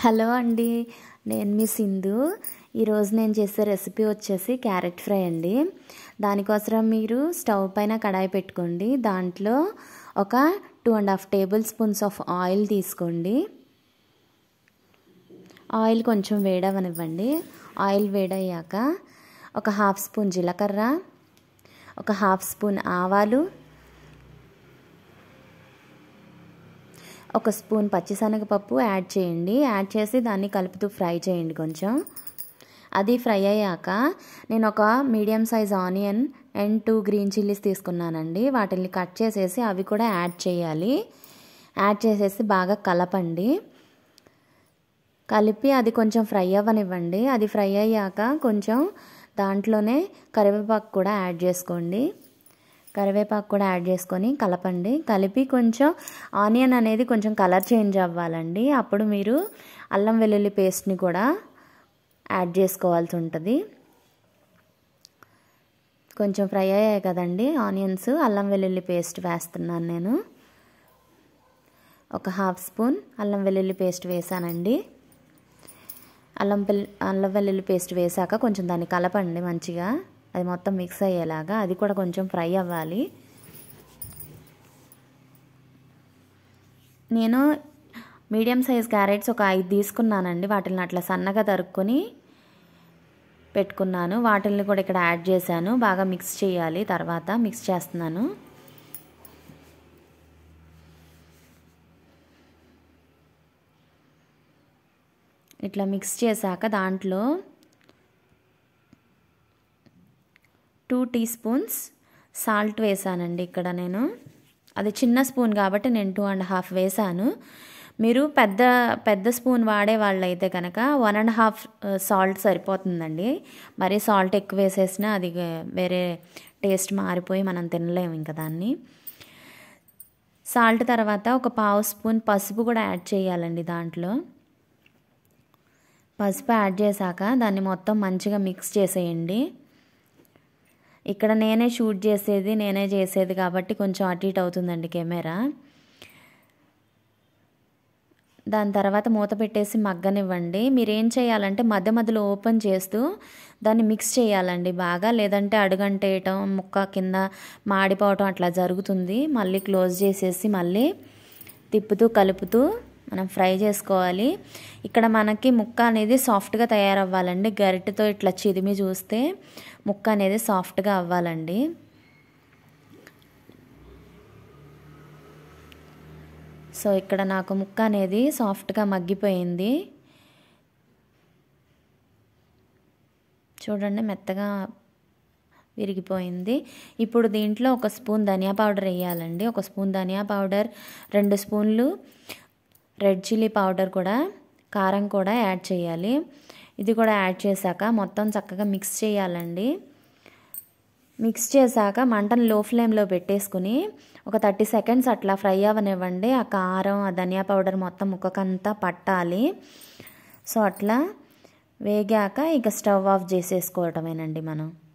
hello అండి నేను మీ సింధు ఈరోజు నేను చేసే రెసిపీ వచ్చేసి క్యారెట్ ఫ్రై అండి దానికోసం మీరు స్టవ్ పైన కడాయి పెట్టుకోండి దాంట్లో ఒక two and half table spoons of oil తీసుకోండి ఆయిల్ కొంచెం వేడవనివ్వండి ఆయిల్ వేడయ్యాక ఒక హాఫ్ స్పూన్ జీలకర్ర ఒక హాఫ్ స్పూన్ ఆవాలు ఒక స్పూన్ పచ్చిశనగపప్పు యాడ్ చేయండి యాడ్ చేసి దాన్ని కలుపుతూ ఫ్రై చేయండి కొంచెం అది ఫ్రై అయ్యాక నేను ఒక medium size onion and two green chillies తీసుకున్నానండి వాటిని కట్ చేసేసి అవి కూడా యాడ్ చేయాలి యాడ్ చేసేసి బాగా కలపండి కలిపి అది కొంచెం ఫ్రై అవ్వనివ్వండి అది ఫ్రై అయ్యాక కొంచెం దాంట్లోనే కరివేపాకు కూడా యాడ్ చేసుకోండి కరివేపాకు కూడా యాడ్ చేసుకొని కలపండి కలిపి కొంచెం ఆనియన్ అనేది కొంచెం కలర్ చేంజ్ అవ్వాలండి అప్పుడు మీరు అల్లం వెల్లుల్లి పేస్ట్ని కూడా యాడ్ చేసుకోవాల్సి ఉంటుంది కొంచెం ఫ్రై అయ్యాయి కదండి ఆనియన్స్ అల్లం వెల్లుల్లి పేస్ట్ వేస్తున్నాను నేను ఒక హాఫ్ స్పూన్ అల్లం వెల్లుల్లి పేస్ట్ వేసానండి అల్లం అల్లం వెల్లుల్లి పేస్ట్ వేసాక కొంచెం దాన్ని కలపండి మంచిగా అది మొత్తం మిక్స్ అయ్యేలాగా అది కూడా కొంచెం ఫ్రై అవ్వాలి నేను మీడియం సైజ్ క్యారెట్స్ ఒక ఐదు తీసుకున్నానండి వాటిని అట్లా సన్నగా తరుక్కొని పెట్టుకున్నాను వాటిని కూడా ఇక్కడ యాడ్ చేశాను బాగా మిక్స్ చేయాలి తర్వాత మిక్స్ చేస్తున్నాను ఇట్లా మిక్స్ చేశాక దాంట్లో టూ టీ స్పూన్స్ సాల్ట్ వేసానండి ఇక్కడ నేను అది చిన్న స్పూన్ కాబట్టి నేను టూ అండ్ హాఫ్ వేసాను మీరు పెద్ద పెద్ద స్పూన్ వాడే వాళ్ళు అయితే కనుక వన్ అండ్ హాఫ్ సాల్ట్ సరిపోతుందండి మరి సాల్ట్ ఎక్కువ వేసేసినా అది వేరే టేస్ట్ మారిపోయి మనం తినలేము ఇంకా దాన్ని సాల్ట్ తర్వాత ఒక పావు స్పూన్ పసుపు కూడా యాడ్ చేయాలండి దాంట్లో పసుపు యాడ్ చేశాక దాన్ని మొత్తం మంచిగా మిక్స్ చేసేయండి ఇక్కడ నేనే షూట్ చేసేది నేనే చేసేది కాబట్టి కొంచెం అటు ఇటు అవుతుందండి కెమెరా దాని తర్వాత మూత పెట్టేసి మగ్గనివ్వండి మీరు ఏం చేయాలంటే మధ్య మధ్యలో ఓపెన్ చేస్తూ దాన్ని మిక్స్ చేయాలండి బాగా లేదంటే అడుగంటేయటం ముక్క కింద మాడిపోవటం అట్లా జరుగుతుంది మళ్ళీ క్లోజ్ చేసేసి మళ్ళీ తిప్పుతూ కలుపుతూ మనం ఫ్రై చేసుకోవాలి ఇక్కడ మనకి ముక్క అనేది సాఫ్ట్గా తయారవ్వాలండి గరిటెతో ఇట్లా చిదిమి చూస్తే ముక్క అనేది సాఫ్ట్గా అవ్వాలండి సో ఇక్కడ నాకు ముక్క అనేది సాఫ్ట్గా మగ్గిపోయింది చూడండి మెత్తగా విరిగిపోయింది ఇప్పుడు దీంట్లో ఒక స్పూన్ ధనియా పౌడర్ వేయాలండి ఒక స్పూన్ ధనియా పౌడర్ రెండు స్పూన్లు రెడ్ చిల్లీ పౌడర్ కూడా కారం కూడా యాడ్ చేయాలి ఇది కూడా యాడ్ చేశాక మొత్తం చక్కగా మిక్స్ చేయాలండి మిక్స్ చేశాక మంటను లో ఫ్లేమ్లో పెట్టేసుకుని ఒక థర్టీ సెకండ్స్ అట్లా ఫ్రై అవ్వనివ్వండి ఆ కారం ఆ ధనియా పౌడర్ మొత్తం ముక్కకంతా పట్టాలి సో అట్లా వేగాక ఇక స్టవ్ ఆఫ్ చేసేసుకోవటమేనండి మనం